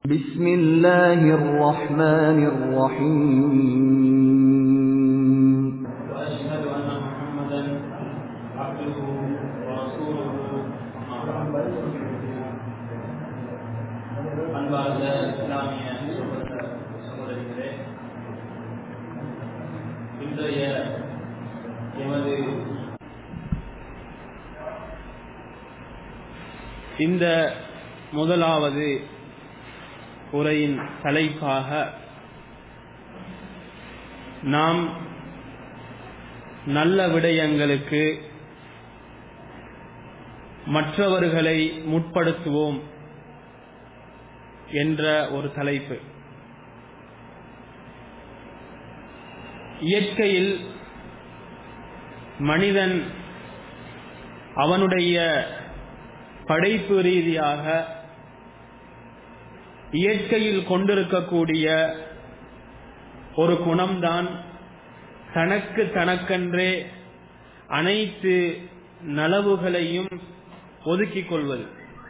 بسم الله الرحمن الرحيم وأشهد أن محمدا عبده ورسوله أما بعد அன்பார்ந்த இஸ்லாமிய சகோதர சகோதரிகளே இன்றைய எமது இந்த முதலாவது உரையின் தலைப்பாக நாம் நல்ல விடயங்களுக்கு மற்றவர்களை முற்படுத்துவோம் என்ற ஒரு தலைப்பு இயற்கையில் மனிதன் அவனுடைய படைப்பு ரீதியாக இயற்கையில் கொண்டிருக்கக்கூடிய ஒரு குணம்தான் தனக்கு தனக்கென்றே அனைத்து நலவுகளையும் ஒதுக்கிக் கொள்வது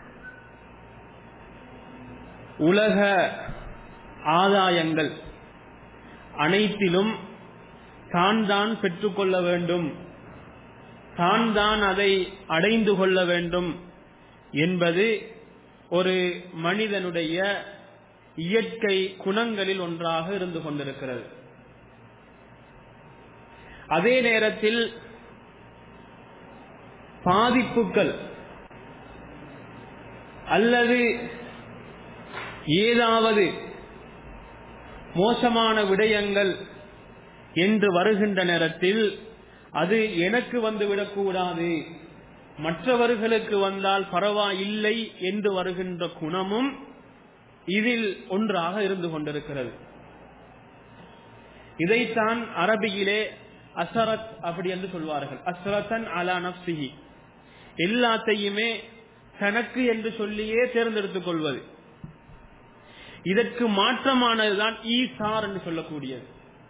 உலக ஆதாயங்கள் அனைத்திலும் தான் தான் பெற்றுக்கொள்ள வேண்டும் தான் தான் அதை அடைந்து கொள்ள வேண்டும் என்பது ஒரு மனிதனுடைய இயற்கை குணங்களில் ஒன்றாக இருந்து கொண்டிருக்கிறது அதே நேரத்தில் பாதிப்புகள் அல்லது ஏதாவது மோசமான விடயங்கள் என்று வருகின்ற நேரத்தில் அது எனக்கு வந்துவிடக்கூடாது மற்றவர்களுக்கு வந்தால் பரவாயில்லை என்று வருகின்ற குணமும் இதில் ஒன்றாக இருந்து கொண்டிருக்கிறது இதைத்தான் அரபியிலே அசரத் அப்படி என்று சொல்வார்கள் அசரத்தன் அலா நப்சிஹி எல்லாத்தையுமே தனக்கு என்று சொல்லியே தேர்ந்தெடுத்துக் கொள்வது இதற்கு மாற்றமானதுதான் ஈசார் என்று சொல்லக்கூடியது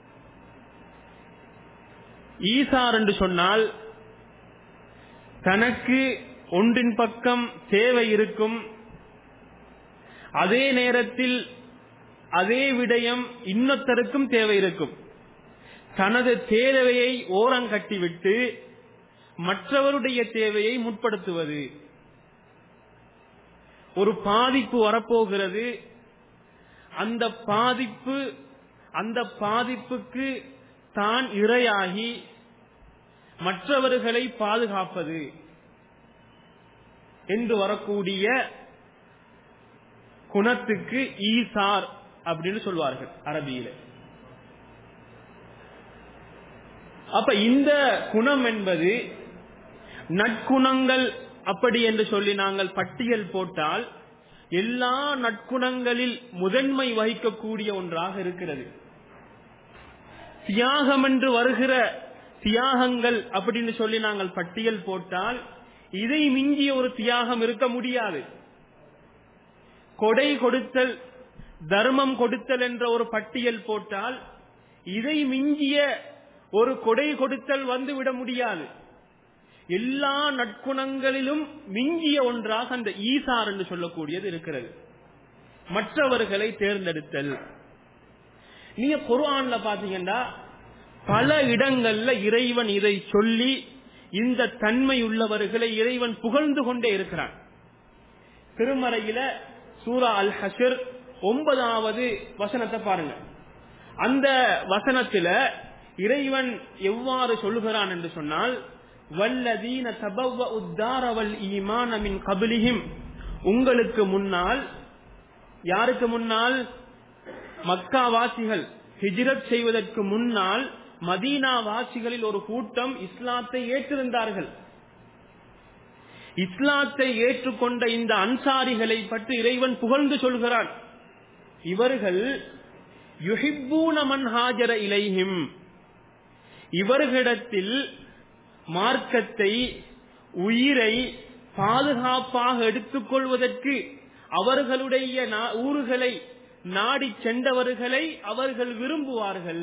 ஈசார் என்று சொன்னால் தனக்கு ஒன்றின் பக்கம் தேவை இருக்கும் அதே நேரத்தில் அதே விடயம் இன்னொருத்தருக்கும் தேவை இருக்கும் தனது தேவையை ஓரங்கட்டிவிட்டு மற்றவருடைய தேவையை முற்படுத்துவது ஒரு பாதிப்பு வரப்போகிறது அந்த பாதிப்பு அந்த பாதிப்புக்கு தான் இரையாகி மற்றவர்களை பாதுகாப்பது என்று வரக்கூடிய குணத்துக்கு ஈசார் அப்படின்னு சொல்வார்கள் அரபியில அப்ப இந்த குணம் என்பது நற்குணங்கள் அப்படி என்று சொல்லி நாங்கள் பட்டியல் போட்டால் எல்லா நற்குணங்களில் முதன்மை வகிக்கக்கூடிய ஒன்றாக இருக்கிறது தியாகம் என்று வருகிற தியாகங்கள் அப்படின்னு சொல்லி நாங்கள் பட்டியல் போட்டால் இதை மிஞ்சிய ஒரு தியாகம் இருக்க முடியாது கொடை கொடுத்தல் தர்மம் கொடுத்தல் என்ற ஒரு பட்டியல் போட்டால் இதை மிஞ்சிய ஒரு கொடை கொடுத்தல் வந்துவிட முடியாது எல்லா நற்குணங்களிலும் மிஞ்சிய ஒன்றாக அந்த ஈசார் என்று சொல்லக்கூடியது இருக்கிறது மற்றவர்களை தேர்ந்தெடுத்தல் நீங்க குர்ஆன்ல பாத்தீங்கன்னா பல இடங்கள்ல இறைவன் இதை சொல்லி இந்த தன்மை உள்ளவர்களை இறைவன் புகழ்ந்து கொண்டே இருக்கிறான் திருமறையில சூரா அல் ஹஷர் ஒன்பதாவது வசனத்தை பாருங்க அந்த வசனத்துல இறைவன் எவ்வாறு சொல்லுகிறான் என்று சொன்னால் வல்லதீன தபவ உத்தாரவல் ஈமான மின் கபிலிஹிம் உங்களுக்கு முன்னால் யாருக்கு முன்னால் மக்கா வாசிகள் ஹிஜ்ரத் செய்வதற்கு முன்னால் மதீனா வாசிகளில் ஒரு கூட்டம் இஸ்லாத்தை ஏற்றிருந்தார்கள் இஸ்லாத்தை ஏற்றுக்கொண்ட இந்த அன்சாரிகளை பற்றி இறைவன் புகழ்ந்து சொல்கிறான் இவர்கள் யுஹிப்பூன மன் ஹாஜர இலைஹிம் இவர்களிடத்தில் மார்க்கத்தை உயிரை பாதுகாப்பாக எடுத்துக்கொள்வதற்கு அவர்களுடைய ஊர்களை நாடி சென்றவர்களை அவர்கள் விரும்புவார்கள்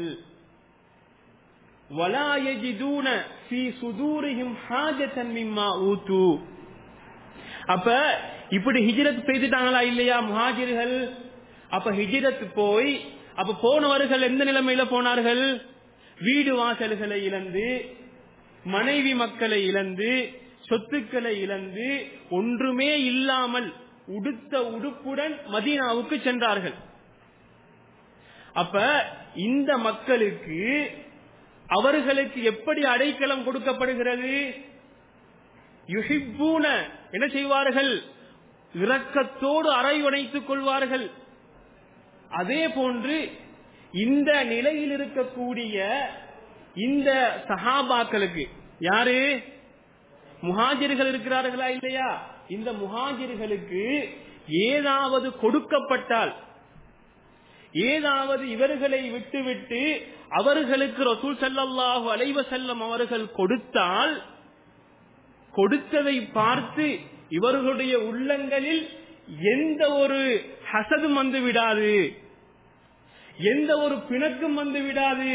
அப்ப இப்படி ஹிஜ்ரத் செய்துட்டாங்களா இல்லையா முஹாஜிர்கள் அப்ப ஹிஜிரத் போய் அப்ப போனவர்கள் எந்த நிலைமையில போனார்கள் வீடு வாசல்களை இழந்து மனைவி மக்களை இழந்து சொத்துக்களை இழந்து ஒன்றுமே இல்லாமல் உடுத்த உடுப்புடன் மதீனாவுக்கு சென்றார்கள் அப்ப இந்த மக்களுக்கு அவர்களுக்கு எப்படி அடைக்கலம் கொடுக்கப்படுகிறது யுஹிப்பூன என்ன செய்வார்கள் இரக்கத்தோடு அரைவணைத்துக் கொள்வார்கள் அதே போன்று இந்த நிலையில் இருக்கக்கூடிய இந்த சஹாபாக்களுக்கு யாரு முஹாஜிர்கள் இருக்கிறார்களா இல்லையா இந்த முஹாஜிர்களுக்கு ஏதாவது கொடுக்கப்பட்டால் ஏதாவது இவர்களை விட்டுவிட்டு அவர்களுக்கு ரசூல் சல்லல்லாஹு அலைவ செல்லம் அவர்கள் கொடுத்தால் கொடுத்ததை பார்த்து இவர்களுடைய உள்ளங்களில் எந்த ஒரு ஹசதும் வந்து விடாது எந்த ஒரு பிணக்கும் வந்து விடாது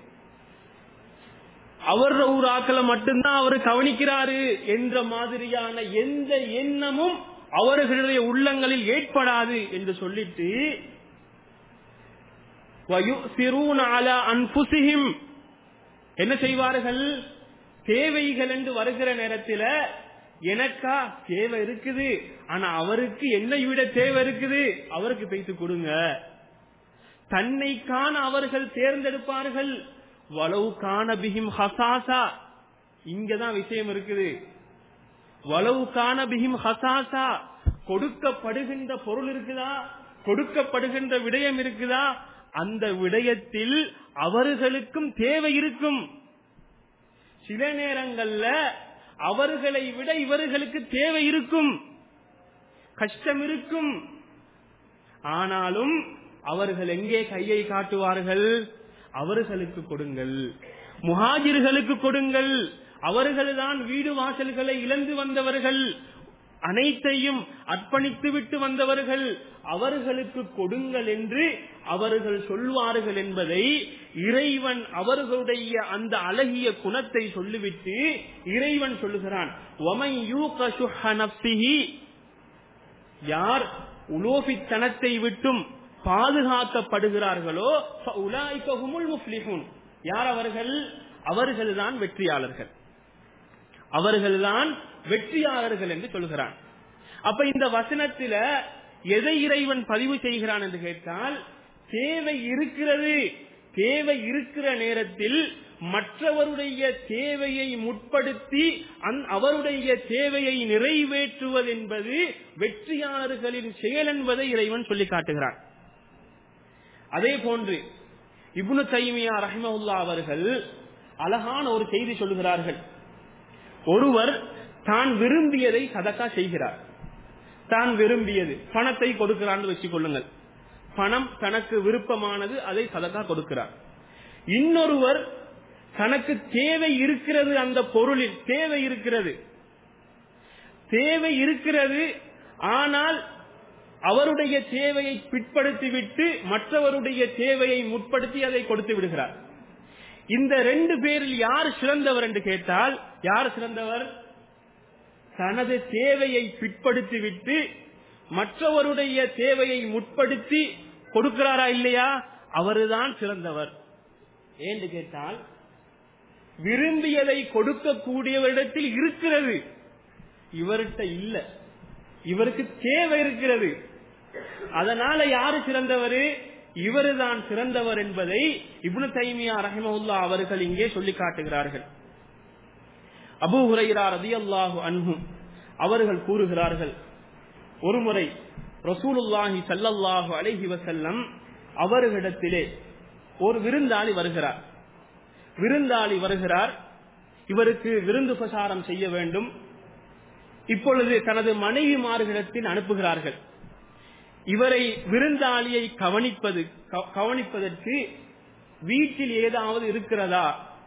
அவர் ஒரு ஆக்களை மட்டும்தான் அவர் கவனிக்கிறாரு என்ற மாதிரியான எந்த எண்ணமும் அவர்களுடைய உள்ளங்களில் ஏற்படாது என்று சொல்லிட்டு என்ன செய்வார்கள் தேவைகள் என்று வருகிற நேரத்தில் எனக்கா தேவை இருக்குது ஆனா அவருக்கு என்னை விட தேவை இருக்குது அவருக்கு பேசி கொடுங்க தன்னை காண அவர்கள் தேர்ந்தெடுப்பார்கள் வலவு காண பிகிம் ஹசாசா இங்கதான் விஷயம் இருக்குது வலவு காண பிகிம் ஹசாசா கொடுக்கப்படுகின்ற பொருள் இருக்குதா கொடுக்கப்படுகின்ற விடயம் இருக்குதா அந்த விடயத்தில் அவர்களுக்கும் தேவை இருக்கும் சில நேரங்கள்ல அவர்களை விட இவர்களுக்கு தேவை இருக்கும் கஷ்டம் இருக்கும் ஆனாலும் அவர்கள் எங்கே கையை காட்டுவார்கள் அவர்களுக்கு கொடுங்கள் முஹாஜிர்களுக்கு கொடுங்கள் அவர்கள்தான் வீடு வாசல்களை இழந்து வந்தவர்கள் அனைத்தையும் அர்ப்பணித்து விட்டு வந்தவர்கள் அவர்களுக்கு கொடுங்கள் என்று அவர்கள் சொல்வார்கள் என்பதை இறைவன் அவர்களுடைய அந்த அழகிய குணத்தை சொல்லிவிட்டு இறைவன் சொல்லுகிறான் யார் உலோபித்தனத்தை விட்டும் பாதுகாக்கப்படுகிறார்களோ யார் அவர்கள் அவர்கள்தான் வெற்றியாளர்கள் அவர்கள்தான் வெற்றியாளர்கள் என்று சொல்கிறான் அப்ப இந்த வசனத்தில எதை இறைவன் பதிவு செய்கிறான் என்று கேட்டால் தேவை இருக்கிறது தேவை இருக்கிற நேரத்தில் மற்றவருடைய தேவையை முற்படுத்தி அவருடைய தேவையை நிறைவேற்றுவது என்பது வெற்றியாளர்களின் செயல் என்பதை இறைவன் சொல்லி காட்டுகிறான் அதே போன்று இப்னு தைமியா ரஹ்மவுல்லா அவர்கள் அழகான ஒரு செய்தி சொல்லுகிறார்கள் ஒருவர் தான் விரும்பியதை சதக்கா செய்கிறார் தான் விரும்பியது பணத்தை கொடுக்கிறான்னு வச்சுக் கொள்ளுங்கள் பணம் தனக்கு விருப்பமானது அதை சதக்கா கொடுக்கிறார் இன்னொருவர் தனக்கு தேவை இருக்கிறது அந்த பொருளில் தேவை இருக்கிறது தேவை இருக்கிறது ஆனால் அவருடைய தேவையை பிற்படுத்திவிட்டு மற்றவருடைய தேவையை முற்படுத்தி அதை கொடுத்து விடுகிறார் இந்த ரெண்டு பேரில் யார் சிறந்தவர் என்று கேட்டால் யார் சிறந்தவர் தனது தேவையை பிற்படுத்திவிட்டு மற்றவருடைய தேவையை முற்படுத்தி கொடுக்கிறாரா இல்லையா அவருதான் சிறந்தவர் ஏன்னு கேட்டால் விரும்பியதை கொடுக்கக்கூடியவரிடத்தில் இருக்கிறது இவர்கிட்ட இல்ல இவருக்கு தேவை இருக்கிறது அதனால யாரு சிறந்தவர் இவருதான் சிறந்தவர் என்பதை இப்னு தைமியா ரஹிமவுல்லா அவர்கள் இங்கே சொல்லி காட்டுகிறார்கள் அபு ஹுரைரா ரதி அல்லாஹு அன்ஹும் அவர்கள் கூறுகிறார்கள் ஒருமுறை ரசூலுல்லாஹி சல்லல்லாஹு அலைஹி வசல்லம் அவர்களிடத்திலே ஒரு விருந்தாளி வருகிறார் விருந்தாளி வருகிறார் இவருக்கு விருந்து பிரசாரம் செய்ய வேண்டும் இப்பொழுது தனது மனைவிமார்களிடத்தில் அனுப்புகிறார்கள் இவரை விருந்தாளியை கவனிப்பது கவனிப்பதற்கு வீட்டில் ஏதாவது இருக்கிறதா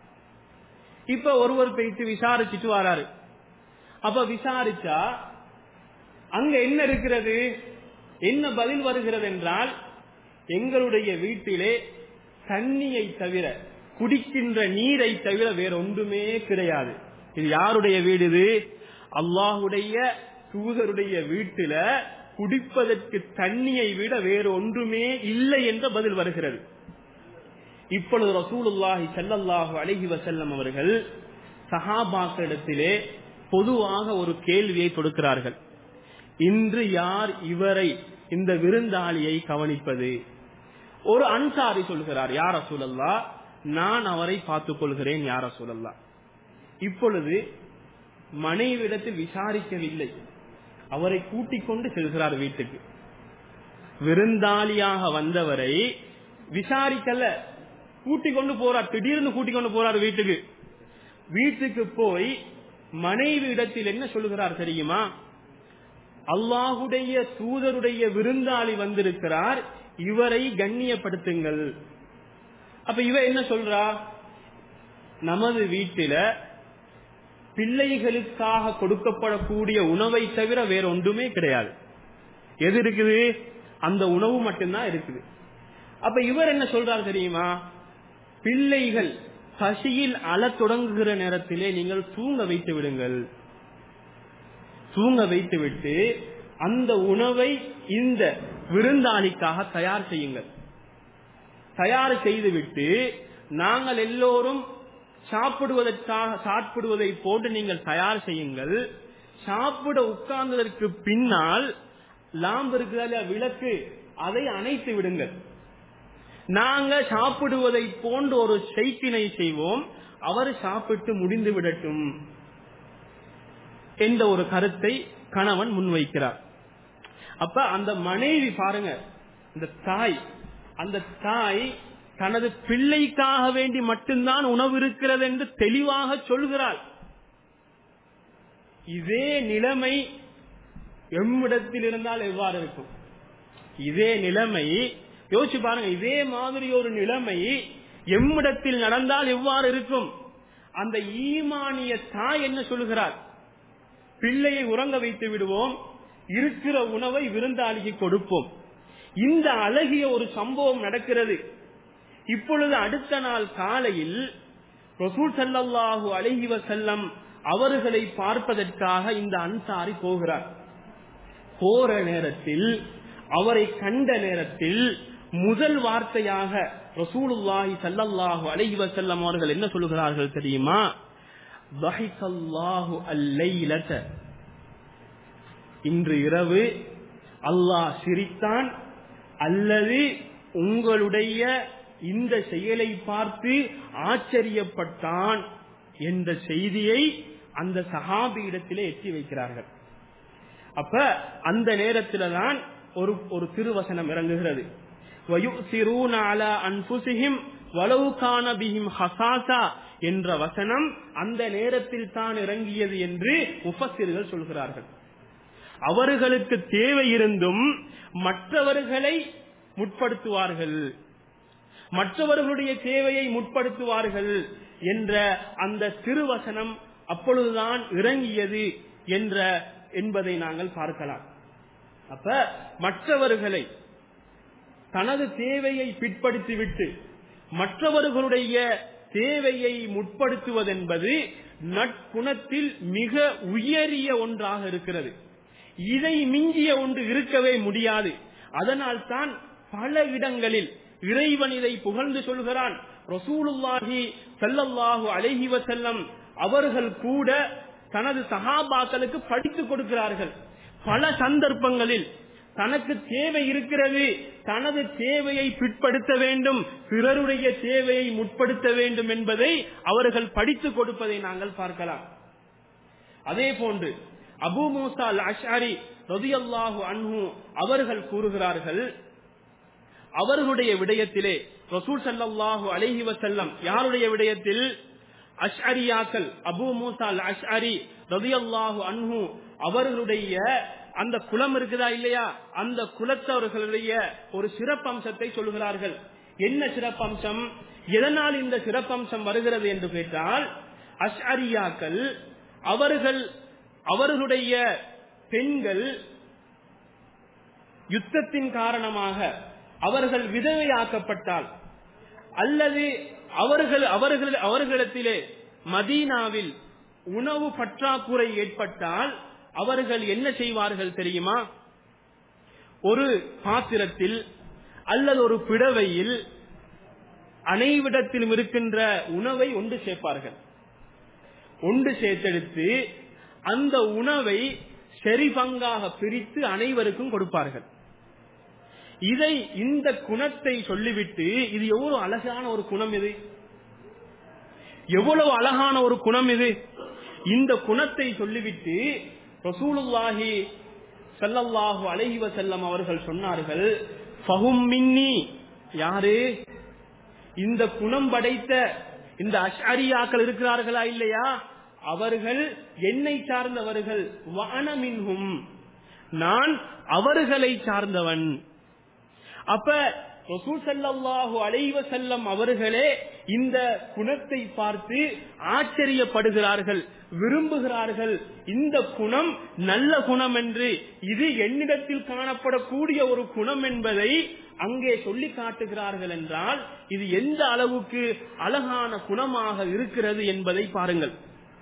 இப்ப ஒருவர் போயிட்டு விசாரிச்சுட்டு வராரு அப்ப விசாரிச்சா அங்க என்ன இருக்கிறது என்ன பதில் வருகிறது என்றால் எங்களுடைய வீட்டிலே தண்ணியை தவிர குடிக்கின்ற நீரை தவிர வேற ஒன்றுமே கிடையாது இது யாருடைய வீடு இது அல்லாஹுடைய தூதருடைய வீட்டில குடிப்பதற்கு தண்ணியை விட வேறு ஒன்றுமே இல்லை என்ற பதில் வருகிறது இப்பொழுது ரசூலுல்லாஹி ஸல்லல்லாஹு அலைஹி வஸல்லம் அவர்கள் சஹாபாக்களிடத்திலே பொதுவாக ஒரு கேள்வியை கொடுக்கிறார்கள் இன்று யார் இவரை இந்த விருந்தாளியை கவனிப்பது ஒரு அன்சாரி சொல்கிறார் யார சூழல்லா நான் அவரை பார்த்துக் கொள்கிறேன் யார சூழல்லா இப்பொழுது மனைவிடத்தில் விசாரிக்கவில்லை அவரை கூட்டிக் கொண்டு செல்கிறார் வீட்டுக்கு விருந்தாளியாக வந்தவரை விசாரிக்கல கூட்டிக் கொண்டு போறார் திடீர்னு கூட்டிக் கொண்டு போறார் வீட்டுக்கு வீட்டுக்கு போய் மனைவி இடத்தில் என்ன சொல்லுகிறார் தெரியுமா அல்லாஹுடைய தூதருடைய விருந்தாளி வந்திருக்கிறார் இவரை கண்ணியப்படுத்துங்கள் அப்ப இவ என்ன சொல்றா நமது வீட்டில பிள்ளைகளுக்காக கொடுக்கப்படக்கூடிய உணவை தவிர வேற ஒன்றுமே கிடையாது எது இருக்குது அந்த உணவு மட்டும்தான் இருக்குது அப்ப இவர் என்ன சொல்றார் தெரியுமா பிள்ளைகள் பசியில் அழத் தொடங்குகிற நேரத்திலே நீங்கள் தூங்க வைத்து விடுங்கள் தூங்க வைத்து விட்டு அந்த உணவை இந்த விருந்தாளிக்காக தயார் செய்யுங்கள் தயார் செய்துவிட்டு நாங்கள் எல்லோரும் சாப்பிடுவதற்காக சாப்பிடுவதை போட்டு நீங்கள் தயார் செய்யுங்கள் சாப்பிட உட்கார்ந்ததற்கு பின்னால் லாம்பு இருக்கிற விளக்கு அதை அணைத்து விடுங்கள் நாங்க சாப்பிடுவதை போன்று ஒரு செய்தினை செய்வோம் அவர் சாப்பிட்டு முடிந்து விடட்டும் என்ற ஒரு கருத்தை கணவன் முன்வைக்கிறார் அப்ப அந்த மனைவி பாருங்க இந்த தாய் அந்த தாய் தனது பிள்ளைக்காக வேண்டி மட்டும்தான் உணவு இருக்கிறது என்று தெளிவாக சொல்கிறாள் இதே நிலைமை எம்மிடத்தில் இருந்தால் எவ்வாறு இருக்கும் இதே நிலைமை யோசிச்சு பாருங்க இதே மாதிரி ஒரு நிலைமை எம்மிடத்தில் நடந்தால் எவ்வாறு இருக்கும் அந்த ஈமானிய தாய் என்ன சொல்லுகிறார் பிள்ளையை உறங்க வைத்து விடுவோம் இருக்கிற உணவை விருந்தாளிக்கு கொடுப்போம் இந்த அழகிய ஒரு சம்பவம் நடக்கிறது இப்பொழுது அடுத்த நாள் காலையில் ரசூல் சல்லாஹூ அலஹி வசல்லம் அவர்களை பார்ப்பதற்காக இந்த அன்சாரி போகிறார் போற நேரத்தில் அவரை கண்ட நேரத்தில் முதல் வார்த்தையாக ரசூலுல்லாஹி சல்லல்லாஹு அலைஹி வஸல்லம் அவர்கள் என்ன சொல்லுகிறார்கள் தெரியுமா வஹிகல்லாஹு அல்லைலத இன்று இரவு அல்லாஹ் சிரித்தான் அல்லது உங்களுடைய இந்த செயலை பார்த்து ஆச்சரியப்பட்டான் என்ற செய்தியை அந்த சஹாபி இடத்திலே எட்டி வைக்கிறார்கள் அப்ப அந்த நேரத்தில தான் ஒரு ஒரு திருவசனம் இறங்குகிறது என்ற வசனம் அந்த நேரத்தில் தான் இறங்கியது என்று உபசிர்கள் சொல்கிறார்கள் அவர்களுக்கு தேவை இருந்தும் மற்றவர்களை முற்படுத்துவார்கள் மற்றவர்களுடைய தேவையை முற்படுத்துவார்கள் என்ற அந்த திருவசனம் அப்பொழுதுதான் இறங்கியது என்ற என்பதை நாங்கள் பார்க்கலாம் அப்ப மற்றவர்களை தனது தேவையை பிற்படுத்திவிட்டு மற்றவர்களுடைய தேவையை முற்படுத்துவதென்பது நட்புணத்தில் மிக உயரிய ஒன்றாக இருக்கிறது இதை மிஞ்சிய ஒன்று இருக்கவே முடியாது அதனால் தான் பல இடங்களில் இறைவன் இதை புகழ்ந்து சொல்கிறான் ரசூலுல்லாஹி செல்லல்லாஹு அழகி வசல்லம் அவர்கள் கூட தனது சகாபாக்களுக்கு படித்துக் கொடுக்கிறார்கள் பல சந்தர்ப்பங்களில் தனக்கு தேவை இருக்கிறது தனது தேவையை பிற்படுத்த வேண்டும் பிறருடைய தேவையை முற்படுத்த வேண்டும் என்பதை அவர்கள் படித்துக் கொடுப்பதை நாங்கள் பார்க்கலாம் அதே போன்று அபு மூசா அல் அஷாரி ரதியல்லாஹு அன்ஹு அவர்கள் கூறுகிறார்கள் அவர்களுடைய விடயத்திலே ரசூல் சல்லாஹூ அலஹி வசல்லம் யாருடைய விடயத்தில் அஷ்அரியாக்கள் அபு மூசா அல் அஷ்அரி ரதியல்லாஹு அன்ஹு அவர்களுடைய அந்த குலம் இருக்குதா இல்லையா அந்த குலத்தவர்களுடைய ஒரு சிறப்பம்சத்தை சொல்கிறார்கள் என்ன சிறப்பம்சம் எதனால் இந்த சிறப்பம்சம் வருகிறது என்று கேட்டால் அஷ்அரியாக்கள் அவர்கள் அவர்களுடைய பெண்கள் யுத்தத்தின் காரணமாக அவர்கள் விதவையாக்கப்பட்டால் அல்லது அவர்கள் அவர்கள் அவர்களிடத்திலே மதீனாவில் உணவு பற்றாக்குறை ஏற்பட்டால் அவர்கள் என்ன செய்வார்கள் தெரியுமா ஒரு பாத்திரத்தில் அல்லது ஒரு பிடவையில் அனைவிடத்திலும் இருக்கின்ற உணவை ஒன்று சேர்ப்பார்கள் ஒன்று சேர்த்தெடுத்து அந்த உணவை சரி பங்காக பிரித்து அனைவருக்கும் கொடுப்பார்கள் இதை இந்த குணத்தை சொல்லிவிட்டு இது எவ்வளவு அழகான ஒரு குணம் இது எவ்வளவு அழகான ஒரு குணம் இது இந்த குணத்தை சொல்லிவிட்டு ரசூலுல்லாஹி ஸல்லல்லாஹு அலைஹி வஸல்லம் அவர்கள் சொன்னார்கள் ஃபஹும் மின்னி யாரு இந்த குணம் படைத்த இந்த அஷ்அரியாக்கள் இருக்கிறார்களா இல்லையா அவர்கள் என்னை சார்ந்தவர்கள் வானமின்ஹும் நான் அவர்களை சார்ந்தவன் அப்ப ரசூல் ஸல்லல்லாஹு அலைஹி வஸல்லம் அவர்களே இந்த குணத்தை பார்த்து ஆச்சரியப்படுகிறார்கள் விரும்புகிறார்கள் இந்த குணம் நல்ல குணம் என்று இது என்னிடத்தில் காணப்படக்கூடிய ஒரு குணம் என்பதை அங்கே சொல்லி காட்டுகிறார்கள் என்றால் இது எந்த அளவுக்கு அழகான குணமாக இருக்கிறது என்பதை பாருங்கள்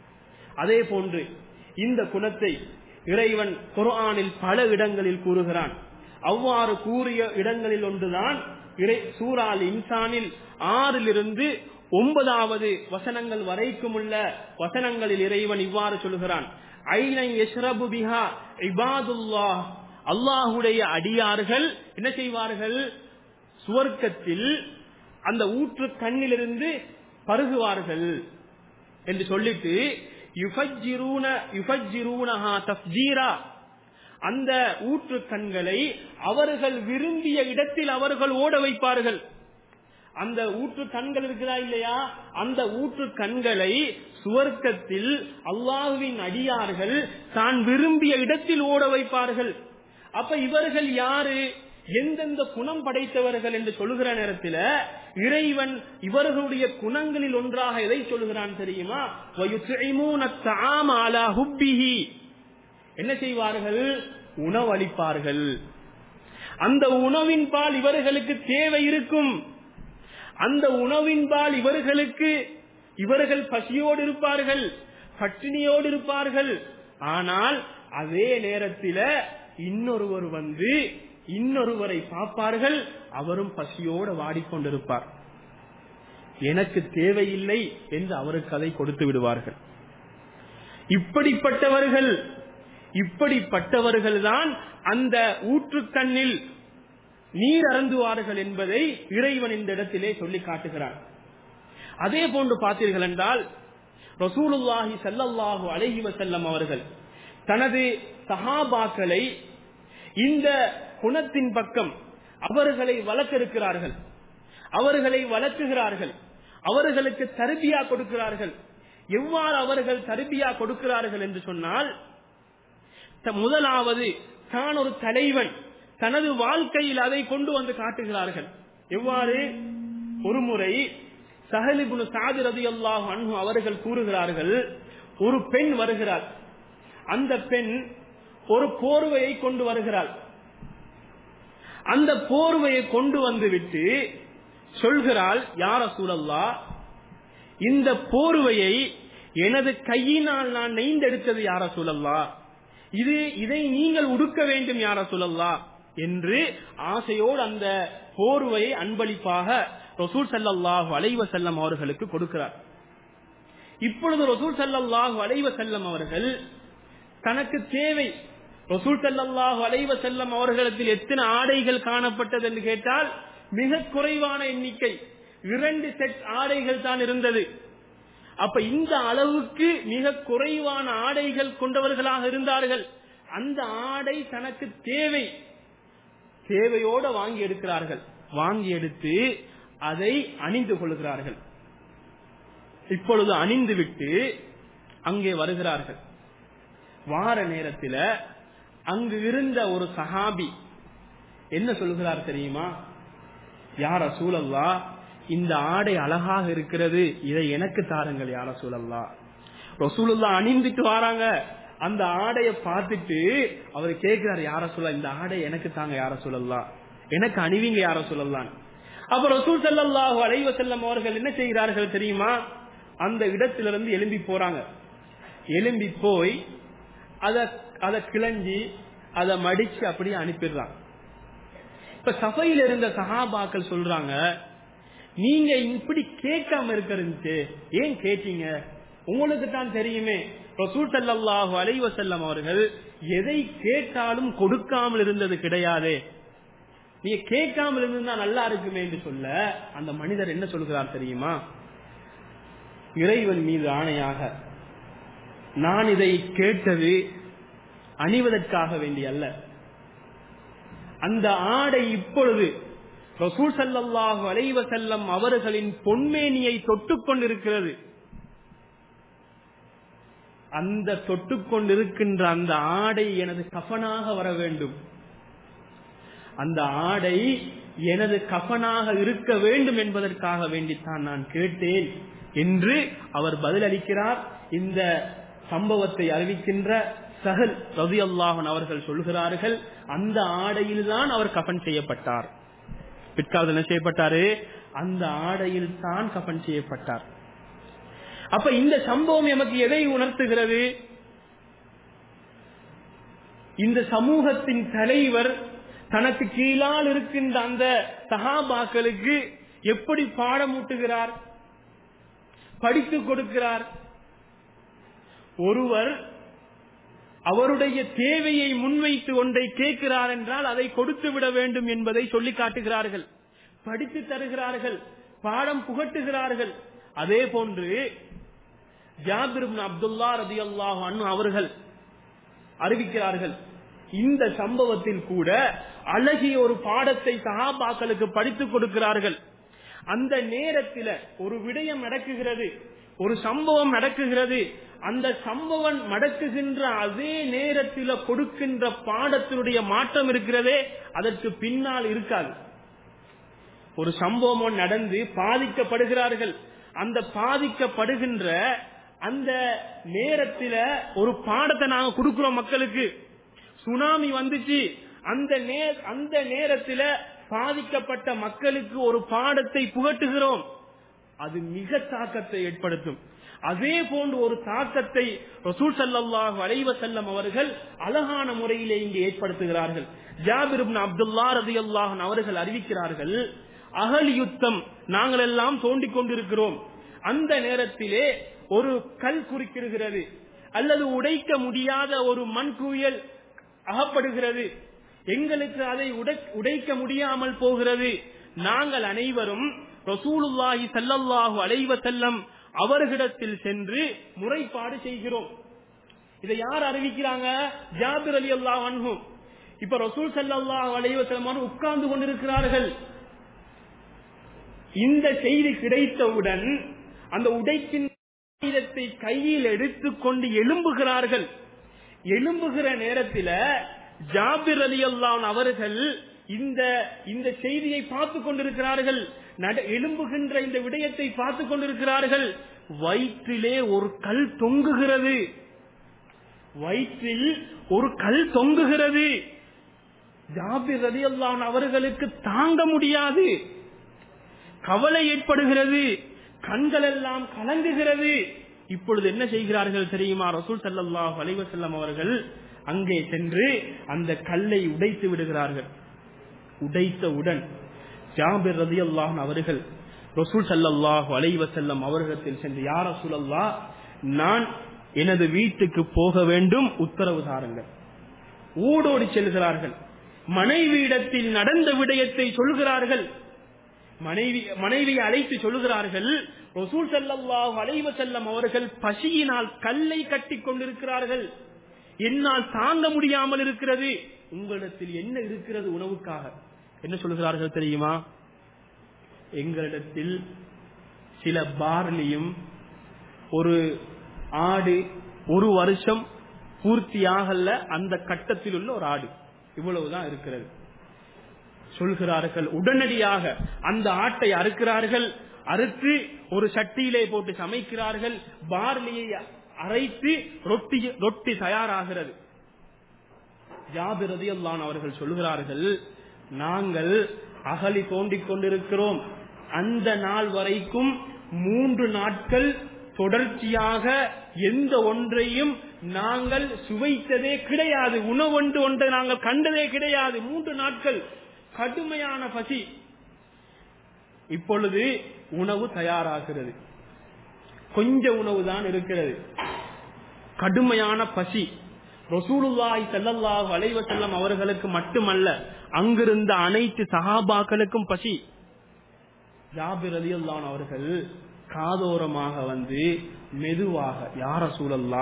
அதே போன்று இந்த குணத்தை இறைவன் குர்ஆனில் பல இடங்களில் கூறுகிறான் அவ்வாறு கூறிய இடங்களில் ஒன்றுதான் இறை சூறால் இன்சானில் ஆறிலிருந்து ஒன்பதாவது வசனங்கள் வரைக்கும் உள்ள வசனங்களில் இறைவன் இவ்வாறு சொல்கிறான் ஐனை யஷ்ரபு பிஹா இபாதுல்லாஹ் அல்லாஹுடைய அடியார்கள் என்ன செய்வார்கள் சுவர்க்கத்தில் அந்த ஊற்று கண்ணிலிருந்து பருகுவார்கள் என்று சொல்லிட்டு யுஃபஜ்ஜிரூன யுஃபஜ்ஜிரூனஹா தஃப்ஜீரா அந்த ஊற்று கண்களை அவர்கள் விரும்பிய இடத்தில் அவர்கள் ஓட வைப்பார்கள் அந்த ஊற்று கண்கள் இருக்குதா இல்லையா அந்த ஊற்று கண்களை சுவர்க்கத்தில் அல்லாஹுவின் அடியார்கள் தான் விரும்பிய இடத்தில் ஓட வைப்பார்கள் அப்ப இவர்கள் யாரு எந்தெந்த குணம் படைத்தவர்கள் என்று சொல்லுகிற நேரத்தில் இறைவன் இவர்களுடைய குணங்களில் ஒன்றாக எதை சொல்லுகிறான் தெரியுமா وَيُطْعِمُونَ الطَّعَامَ عَلَى حُبِّهِ என்ன செய்வார்கள் உணவளிப்பார்கள் அந்த உணவின் பால் இவர்களுக்கு தேவை இருக்கும் அந்த உணவின் பால் இவர்களுக்கு இவர்கள் பசியோடு இருப்பார்கள் பட்டினியோடு இருப்பார்கள் ஆனால் அதே நேரத்தில் இன்னொருவர் வந்து இன்னொருவரை பார்ப்பார்கள் அவரும் பசியோடு வாடிக்கொண்டிருப்பார் எனக்கு தேவையில்லை என்று அவருக்கு அதை கொடுத்து விடுவார்கள் இப்படிப்பட்டவர்கள் இப்படிப்பட்டவர்கள் தான் அந்த ஊற்றுக்கண்ணில் நீர் அருந்துவார்கள் என்பதை இறைவன் இந்த இடத்திலே சொல்லி காட்டுகிறார் அதே போன்று பார்த்தீர்கள் என்றால் ரசூலுல்லாஹி ஸல்லல்லாஹு அலைஹி வஸல்லம் அவர்கள் தனது சஹாபாக்களை இந்த குணத்தின் பக்கம் அவர்களை வளர்த்திருக்கிறார்கள் அவர்களை வளர்க்குகிறார்கள் அவர்களுக்கு தர்பியா கொடுக்கிறார்கள் எவ்வாறு அவர்கள் தர்பியா கொடுக்கிறார்கள் என்று சொன்னால் த- முதலாவது தான் ஒரு தலைவன் தனது வாழ்க்கையில் அதை கொண்டு வந்து காட்டுகிறார்கள் எவ்வாறு ஒரு முறை சஹலிபுனு சாதி ரதி அல்லாஹ் அன்ஹு அவர்கள் கூறுகிறார்கள் ஒரு பெண் வருகிறார் அந்த பெண் ஒரு போர்வையை கொண்டு வருகிறாள் அந்த போர்வையை கொண்டு வந்து விட்டு சொல்கிறாள் யார சூழல்லா இந்த போர்வையை எனது கையினால் நான் நெய்ந்தெடுத்தது யார சூழல்லா இது இதை நீங்கள் உடுக்க வேண்டும் யார சூழல்லா என்று ஆசையோடு அந்த போர்வையை அன்பளிப்பாக ரசூல் ஸல்லல்லாஹு அலைஹி வஸல்லம் அவர்களுக்கு கொடுக்கிறார் இப்பொழுது ரசூல் ஸல்லல்லாஹு அலைஹி வஸல்லம் அவர்கள் தனக்கு தேவை ரசூல் ஸல்லல்லாஹு அலைஹி வஸல்லம் அவர்களிடத்தில் எத்தனை ஆடைகள் காணப்பட்டது என்று கேட்டால் மிக குறைவான எண்ணிக்கை இரண்டு செட் ஆடைகள் தான் இருந்தது அப்ப இந்த அளவுக்கு மிக குறைவான ஆடைகள் கொண்டவர்களாக இருந்தார்கள் அந்த ஆடை தனக்கு தேவை தேவையோட வாங்கி எடுக்கிறார்கள் வாங்கி எடுத்து அதை அணிந்து கொள்கிறார்கள் இப்பொழுது அணிந்து விட்டு அங்கே வருகிறார்கள் வார நேரத்தில் அங்கு இருந்த ஒரு சஹாபி என்ன சொல்கிறார் தெரியுமா யார சூழல்லா இந்த ஆடை அழகாக இருக்கிறது இதை எனக்கு தாருங்கள் யார சூழல்லா ரசூலுல்லா அணிந்துட்டு வராங்க அந்த ஆடையை பார்த்துட்டு அவர் கேட்கிறார் யார சொல்ல இந்த ஆடை எனக்கு தாங்க யார சொல்லலாம் எனக்கு அணிவிங்க யார சொல்லலாம் அப்ப ரசூல் ஸல்லல்லாஹு அலைஹி வஸல்லம் அவர்கள் என்ன செய்கிறார்கள் தெரியுமா அந்த இடத்திலிருந்து எழும்பி போறாங்க எழும்பி போய் அத அத கிளஞ்சி அதை மடிச்சு அப்படியே அனுப்பிடுறாங்க இப்ப சபையில இருந்த சஹாபாக்கள் சொல்றாங்க நீங்க இப்படி கேட்காம இருக்கிறது ஏன் கேட்டீங்க உங்களுக்கு தான் தெரியுமே ரசூல் ஸல்லல்லாஹு அலைஹி வஸல்லம் அவர்கள் எதை கேட்டாலும் கொடுக்காமல் இருந்தது கிடையாதே நீங்க கேட்காமல் இருந்தா நல்லா இருக்குமே என்று சொல்ல அந்த மனிதர் என்ன சொல்கிறார் தெரியுமா இறைவன் மீது ஆணையாக நான் இதை கேட்டது அணிவதற்காக வேண்டி அல்ல அந்த ஆடை இப்பொழுது ரசூல் ஸல்லல்லாஹு அலைஹி வஸல்லம் அவர்களின் பொன்மேனியை தொட்டுக் கொண்டிருக்கிறது அந்த தொட்டுக் கொண்டிருக்கின்ற அந்த ஆடை எனது கஃனாக வர வேண்டும் அந்த ஆடை எனது கஃனாக இருக்க வேண்டும் என்பதற்காக வேண்டித்தான் நான் கேட்டேன் என்று அவர் பதிலளிக்கிறார் இந்த சம்பவத்தை அறிவிக்கின்ற சஹல் ரவி அல்லாஹன் அவர்கள் சொல்கிறார்கள் அந்த ஆடையில்தான் அவர் கஃன் செய்யப்பட்டார் பிற்காலத்தில் என்ன செய்யப்பட்டாரு அந்த ஆடையில் தான் கஃன் செய்யப்பட்டார் அப்ப இந்த சம்பவம் எமக்கு எதை உணர்த்துகிறது இந்த சமூகத்தின் தலைவர் தனக்கு கீழால் இருக்கின்ற அந்த சகாபாக்களுக்கு எப்படி பாடமூட்டுகிறார் படித்துக் கொடுக்கிறார் ஒருவர் அவருடைய தேவையை முன்வைத்து ஒன்றை கேட்கிறார் என்றால் அதை கொடுத்து விட வேண்டும் என்பதை சொல்லி காட்டுகிறார்கள் படித்து தருகிறார்கள் பாடம் புகட்டுகிறார்கள் அதே போன்று ஜாபிர் அப்துல்லா ரதி அல்லாஹ் அவர்கள் அறிவிக்கிறார்கள் இந்த சம்பவத்தில் கூட அழகிய ஒரு பாடத்தை சகாபாக்களுக்கு படித்துக் கொடுக்கிறார்கள் அந்த நேரத்தில் ஒரு விடயம் நடக்குகிறது ஒரு சம்பவம் நடக்குகிறது அந்த சம்பவம் நடக்குகின்ற அதே நேரத்தில் கொடுக்கின்ற பாடத்தினுடைய மாற்றம் இருக்கிறதே அதற்கு பின்னால் இருக்காது ஒரு சம்பவம் நடந்து பாதிக்கப்படுகிறார்கள் அந்த பாதிக்கப்படுகின்ற அந்த நேரத்தில் ஒரு பாடத்தை நாங்க கொடுக்கிறோம் மக்களுக்கு சுனாமி வந்துச்சு அந்த அந்த நேரத்தில் பாதிக்கப்பட்ட மக்களுக்கு ஒரு பாடத்தை புகட்டுகிறோம் அது மிக தாக்கத்தை ஏற்படுத்தும் அதே போன்று ஒரு தாக்கத்தை ரசூல் சல்லாஹ் அலைவ செல்லம் அவர்கள் அழகான முறையிலே இங்கே ஏற்படுத்துகிறார்கள் ஜாபிர் அப்துல்லா ரதி அல்லாஹன் அவர்கள் அறிவிக்கிறார்கள் அகல் யுத்தம் நாங்கள் எல்லாம் தோண்டிக் கொண்டிருக்கிறோம் அந்த நேரத்திலே ஒரு கல் குறுக்கிடுகிறது அல்லது உடைக்க முடியாத ஒரு மண் குவியல் அகப்படுகிறது எங்களுக்கு அதை உடைக்க முடியாமல் போகிறது நாங்கள் அனைவரும் ரசூலுல்லாஹி சல்லல்லாஹு அலைவ செல்லம் அவர்களிடத்தில் சென்று முறைப்பாடு செய்கிறோம் இதை யார் அறிவிக்கிறாங்க ஜாபிர் அலி அல்லாஹ் அன்ஹும் இப்ப ரசூல் சல்லாஹ் அலைவ செல்லம் உட்கார்ந்து கொண்டிருக்கிறார்கள் இந்த செய்தி கிடைத்தவுடன் அந்த உடைக்கின் ஆயுதத்தை கையில் எடுத்துக்கொண்டு எழும்புகிறார்கள் எழும்புகிற நேரத்தில் ஜாபிர் அலி அல்லான் அவர்கள் இந்த இந்த செய்தியை பார்த்து கொண்டிருக்கிறார்கள் எழும்புகின்ற இந்த விடயத்தை பார்த்து கொண்டிருக்கிறார்கள் வயிற்றிலே ஒரு கல் தொங்குகிறது வயிற்றில் ஒரு கல் தொங்குகிறது ஜாபிர் ரதி அல்லான் அவர்களுக்கு தாங்க முடியாது கவலை ஏற்படுகிறது கண்கள் எல்லாம் கலங்குகிறது இப்பொழுது என்ன செய்கிறார்கள் தெரியுமா ரசூல் சல்லாஹ் அலைவசல்லம் அவர்கள் அங்கே சென்று அந்த கல்லை உடைத்து விடுகிறார்கள் உடைத்தவுடன் ஜாபிர் ரதி அல்லாஹன் அவர்கள் ரசூல் சல்லாஹு அலைவசல்லம் அவர்களிடத்தில் சென்று யார் ரசூல் அல்லா நான் எனது வீட்டுக்கு போக வேண்டும் உத்தரவு தாருங்கள் ஊடோடி செல்கிறார்கள் மனைவியிடத்தில் நடந்த விடயத்தை சொல்கிறார்கள் மனைவி மனைவியை அழைத்து சொல்லுகிறார்கள் ரசூல் செல்லல்லாஹு அலைவ செல்லம் அவர்கள் பசியினால் கல்லை கட்டி கொண்டிருக்கிறார்கள் என்னால் தாங்க முடியாமல் இருக்கிறது உங்களிடத்தில் என்ன இருக்கிறது உணவுக்காக என்ன சொல்லுகிறார்கள் தெரியுமா எங்களிடத்தில் சில பார்லியும் ஒரு ஆடு ஒரு வருஷம் பூர்த்தியாகல அந்த கட்டத்தில் உள்ள ஒரு ஆடு இவ்வளவுதான் இருக்கிறது சொல்கிறார்கள் உடனடியாக அந்த ஆட்டை அறுக்கிறார்கள் அறுத்து ஒரு சட்டியிலே போட்டு சமைக்கிறார்கள் பார்லியை அரைத்து ரொட்டி ரொட்டி தயாராகிறது ஜாபிரதி அல்லான் அவர்கள் சொல்கிறார்கள் நாங்கள் அகலி தோண்டிக் கொண்டிருக்கிறோம் அந்த நாள் வரைக்கும் மூன்று நாட்கள் தொடர்ச்சியாக எந்த ஒன்றையும் நாங்கள் சுவைத்ததே கிடையாது உணவொன்று ஒன்றை நாங்கள் கண்டதே கிடையாது மூன்று நாட்கள் கடுமையான பசி இப்பொழுது உணவு தயாராகிறது கொஞ்ச உணவு தான் இருக்கிறது கடுமையான பசி ரசூலுல்லாஹி ஸல்லல்லாஹு அலைஹி வஸல்லம் அவர்களுக்கு மட்டுமல்ல அங்கிருந்த அனைத்து சஹாபாக்களுக்கும் பசி ஜாபிர் ரலியல்லாஹு அவர்கள் காதோரமாக வந்து மெதுவாக யார சூழல்லா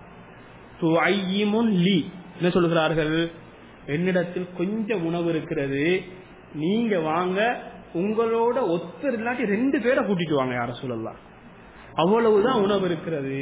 துஐயிமுன் லி என்ன சொல்கிறார்கள் என்னிடத்தில் கொஞ்சம் உணவு இருக்கிறது நீங்க வாங்க உங்களோட ஒத்தர் இல்லாட்டி ரெண்டு பேரை கூட்டிட்டு வாங்க யார சூழல்லா அவ்வளவுதான் உணவு இருக்கிறது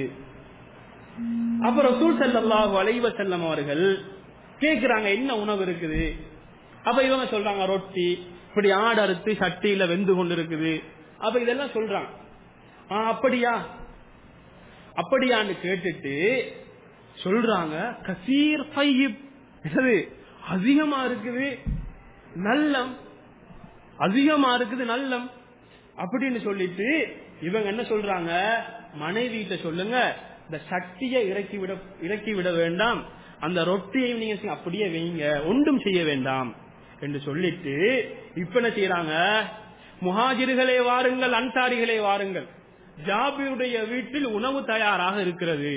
அப்ப ரசூல் ஸல்லல்லாஹு அலைஹி வஸல்லம் அவர்கள் கேக்குறாங்க என்ன உணவு இருக்குது அப்ப இவங்க சொல்றாங்க ரொட்டி இப்படி ஆடு அறுத்து சட்டியில வெந்து கொண்டு இருக்குது அப்ப இதெல்லாம் சொல்றாங்க ஆ, அப்படியா அப்படியான்னு கேட்டுட்டு சொல்றாங்க கசீர் ஃபையிப் என்னது அதிகமா இருக்குது நல்லம் அதிகமா இருக்குது நல்லம் அப்படின்னு சொல்லிட்டு இவங்க என்ன சொல்றாங்க மனைவிட்ட சொல்லுங்க இந்த சட்டியை இறக்கி விட இறக்கி விட வேண்டாம் அந்த ரொட்டியை நீங்க செய்ய- அப்படியே வைங்க ஒன்றும் செய்ய வேண்டாம் என்று சொல்லிட்டு இப்ப என்ன செய்யறாங்க முஹாஜிர்களே வாருங்கள் அன்சாரிகளே வாருங்கள் ஜாபிருடைய வீட்டில் உணவு தயாராக இருக்கிறது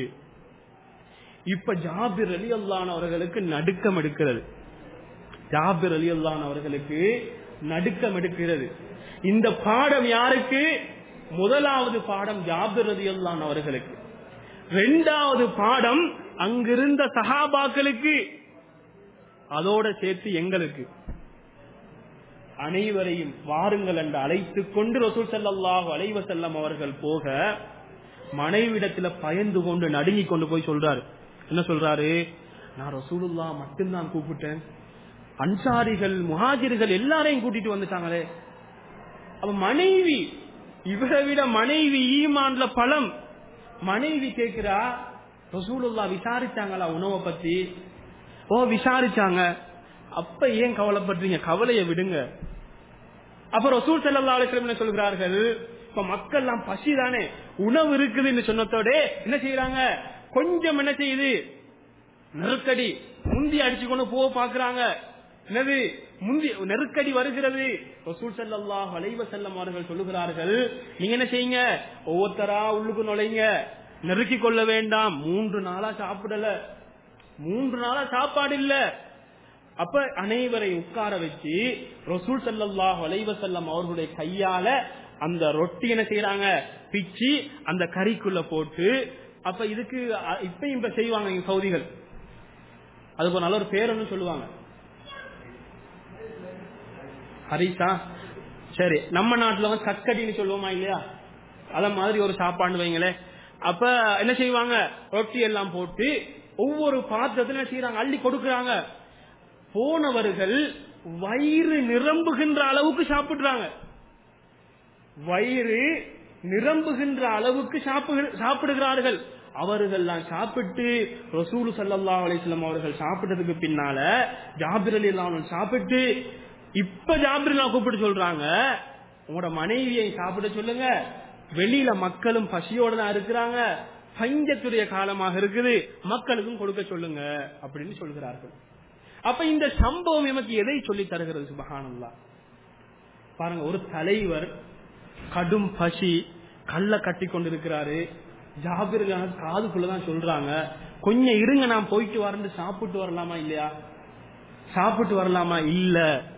இப்ப ஜாபிர் அலி அவர்களுக்கு நடுக்கம் எடுக்கிறது ஜாபிர் அலி அவர்களுக்கு நடுக்கம் எடுக்கிறது இந்த பாடம் யாருக்கு முதலாவது பாடம் ஜாபிர் அலி அவர்களுக்கு இரண்டாவது பாடம் அங்கிருந்த சஹாபாக்களுக்கு அதோட சேர்த்து எங்களுக்கு அனைவரையும் வாருங்கள் என்று அழைத்துக் கொண்டு ரசூல் ஸல்லல்லாஹு அலைஹி வஸல்லம் அவர்கள் போக மனைவிடத்துல பயந்து கொண்டு நடுங்கி கொண்டு போய் சொல்றாரு என்ன சொல்றாரு நான் ரசூலுல்லா மட்டும்தான் கூப்பிட்டேன் அன்சாரிகள் முஹாஜிர்கள் எல்லாரையும் கூட்டிட்டு வந்துட்டாங்களே அப்ப மனைவி இவரை விட மனைவி ஈமான்ல பலம் மனைவி கேக்குறா ரசூலுல்லா விசாரிச்சாங்களா உணவை பத்தி ஓ விசாரிச்சாங்க அப்ப ஏன் கவலைப்படுறீங்க கவலையை விடுங்க அப்ப ரசூல் ஸல்லல்லாஹு அலைஹி வஸல்லம் என்ன சொல்கிறார்கள் இப்ப மக்கள் எல்லாம் பசி தானே உணவு இருக்குதுன்னு சொன்னதோட என்ன செய்யறாங்க கொஞ்சம் என்ன செய்யுது நெருக்கடி முந்தி அடிச்சு கொண்டு போக பாக்குறாங்க என்னது முந்தி நெருக்கடி வருகிறது ரசூல் ஸல்லல்லாஹு அலைஹி வஸல்லம் அவர்கள் சொல்லுகிறார்கள் நீங்க என்ன செய்யுங்க ஒவ்வொருத்தரா உள்ளுக்கு நுழைங்க நெருக்கி கொள்ள வேண்டாம் மூன்று நாளா சாப்பிடல மூன்று நாளா சாப்பாடு இல்ல அப்ப அனைவரை உட்கார வச்சு ரசூல் ஸல்லல்லாஹு அலைஹி வஸல்லம் அவர்களுடைய கையால அந்த ரொட்டி என்ன செய்யறாங்க பிச்சு அந்த கறிக்குள்ள போட்டு அப்ப இதுக்கு அ, இப்பயும் இப்ப செய்வாங்க இங்க சவுதிகள் அதுக்கு ஒரு நல்ல ஒரு பேர் ஒன்று சொல்லுவாங்க ஹரிசா சரி நம்ம நாட்டுல வந்து கக்கடின்னு சொல்லுவோமா இல்லையா அத மாதிரி ஒரு சாப்பாடு வைங்களேன் அப்ப என்ன செய்வாங்க ரொட்டி எல்லாம் போட்டு ஒவ்வொரு பாத்திரத்துல என்ன செய்யறாங்க அள்ளி கொடுக்கறாங்க போனவர்கள் வயிறு நிரம்புகின்ற அளவுக்கு சாப்பிடுறாங்க வயிறு நிரம்புகின்ற அளவுக்கு சாப்பிடு- சாப்பிடுகிறார்கள் அவர்கள் சாப்பிட்டு ரசூல் ஸல்லல்லாஹு அலைஹி வஸல்லம் அவர்கள் சாப்பிட்டதுக்கு பின்னால ஜாபிர் அலி அல்லாஹ் சாப்பிட்டு இப்ப ஜாபிர் அல்லாஹ் கூப்பிட்டு சொல்றாங்க உங்களோட மனைவியை சாப்பிட சொல்லுங்க வெளியில மக்களும் பசியோட தான் இருக்கிறாங்க பஞ்சத்துடைய காலமாக இருக்குது மக்களுக்கும் கொடுக்க சொல்லுங்க அப்படின்னு சொல்கிறார்கள் அப்ப இந்த சம்பவம் எமக்கு எதை சொல்லி தருகிறது சுபஹானல்லாஹ் பாருங்க ஒரு தலைவர் கடும் பசி கல்ல கட்டி கொண்டிருக்கிறாரு ஜாபிர் காதுக்குள்ளதான் சொல்றாங்க கொஞ்சம் இருங்க நான் போயிட்டு வரேன்னு சாப்பிட்டு வரலாமா இல்லையா சாப்பிட்டு வரலாமா இல்ல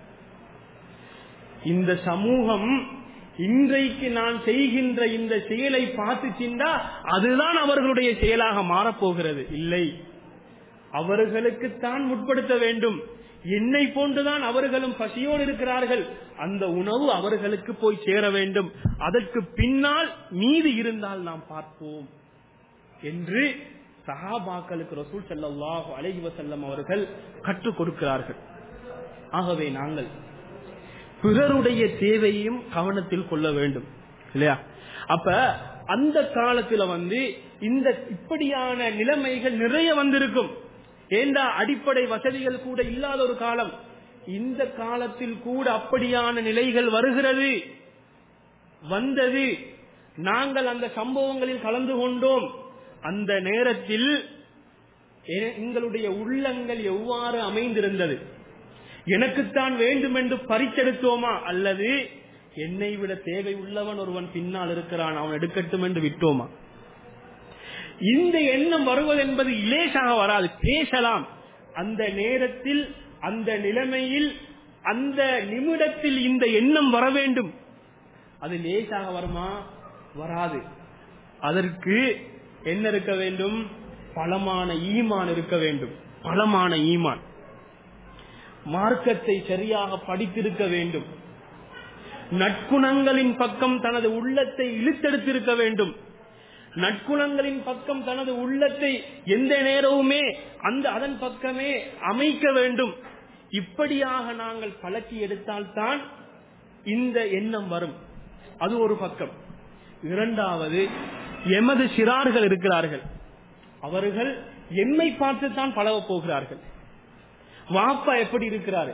இந்த சமூகம் இன்றைக்கு நான் செய்கின்ற இந்த செயலை பார்த்துச்சின்றா அதுதான் அவர்களுடைய செயலாக மாறப்போகிறது இல்லை அவர்களுக்குத்தான் முற்படுத்த வேண்டும் என்னை போன்றுதான் அவர்களும் பசியோடு இருக்கிறார்கள் அந்த உணவு அவர்களுக்கு போய் சேர வேண்டும் அதற்கு பின்னால் மீதி இருந்தால் நாம் பார்ப்போம் என்று சஹாபாக்களுக்கு ரசூல் ஸல்லல்லாஹு அலைஹி வஸல்லம் அவர்கள் கற்றுக் கொடுக்கிறார்கள் ஆகவே நாங்கள் பிறருடைய தேவையும் கவனத்தில் கொள்ள வேண்டும் இல்லையா அப்ப அந்த காலத்துல வந்து இந்த இப்படியான நிலைமைகள் நிறைய வந்திருக்கும் ஏண்டா அடிப்படை வசதிகள் கூட இல்லாத ஒரு காலம் இந்த காலத்தில் கூட அப்படியான நிலைகள் வருகிறது வந்தது நாங்கள் அந்த சம்பவங்களில் கலந்து கொண்டோம் அந்த நேரத்தில் எ- எங்களுடைய உள்ளங்கள் எவ்வாறு அமைந்திருந்தது எனக்குத்தான் வேண்டும் என்று பறிச்செடுத்தோமா அல்லது என்னை விட தேவை உள்ளவன் ஒருவன் பின்னால் இருக்கிறான் அவன் எடுக்கட்டும் என்று விட்டோமா இந்த எண்ணம் வருவது என்பது இலேசாக வராது பேசலாம் அந்த நேரத்தில் அந்த நிலைமையில் அந்த நிமிடத்தில் இந்த எண்ணம் வர வேண்டும் அது லேசாக வருமா வராது அதற்கு என்ன இருக்க வேண்டும் பலமான ஈமான் இருக்க வேண்டும் பலமான ஈமான் மார்க்கத்தை சரியாக படித்திருக்க வேண்டும் நற்குணங்களின் பக்கம் தனது உள்ளத்தை இழுத்தெடுத்திருக்க வேண்டும் நற்குணங்களின் பக்கம் தனது உள்ளத்தை எந்த நேரவுமே அந்த அதன் பக்கமே அமைக்க வேண்டும் இப்படியாக நாங்கள் பழக்கி எடுத்தால்தான் இந்த எண்ணம் வரும் அது ஒரு பக்கம் இரண்டாவது எமது சிறார்கள் இருக்கிறார்கள் அவர்கள் எம்மை பார்த்துத்தான் பழக போகிறார்கள் வாப்பா எப்படி இருக்கிறாரு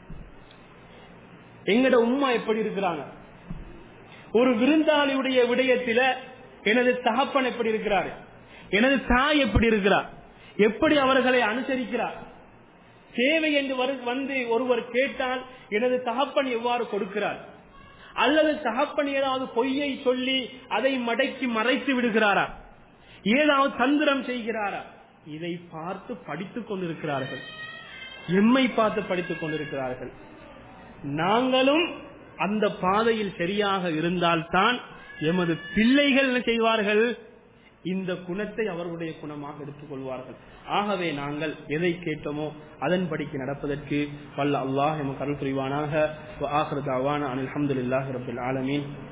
எங்கட உம்மா எப்படி இருக்கிறாங்க ஒரு விருந்தாளியுடைய விடயத்தில எனது தகப்பன் எப்படி இருக்கிறார் எனது தாய் எப்படி இருக்கிறார் எப்படி அவர்களை அனுசரிக்கிறார் தேவை என்று வந்து ஒருவர் கேட்டால் எனது தகப்பன் எவ்வாறு கொடுக்கிறார் அல்லது தகப்பன் ஏதாவது பொய்யை சொல்லி அதை மடக்கி மறைத்து விடுகிறாரா ஏதாவது தந்திரம் செய்கிறாரா இதை பார்த்து படித்துக் கொண்டிருக்கிறார்கள் எம்மை பார்த்து படித்துக் கொண்டிருக்கிறார்கள் நாங்களும் அந்த பாதையில் சரியாக இருந்தால்தான் எமது பிள்ளைகள் என்ன செய்வார்கள் இந்த குணத்தை அவர்களுடைய குணமாக எடுத்துக் கொள்வார்கள் ஆகவே நாங்கள் எதை கேட்டோமோ அதன்படிக்கு நடப்பதற்கு வல்ல அல்லாஹ் எமக்கு அருள் புரிவானாக அலமதுல்லாஹி ரபுல் ஆலமீன்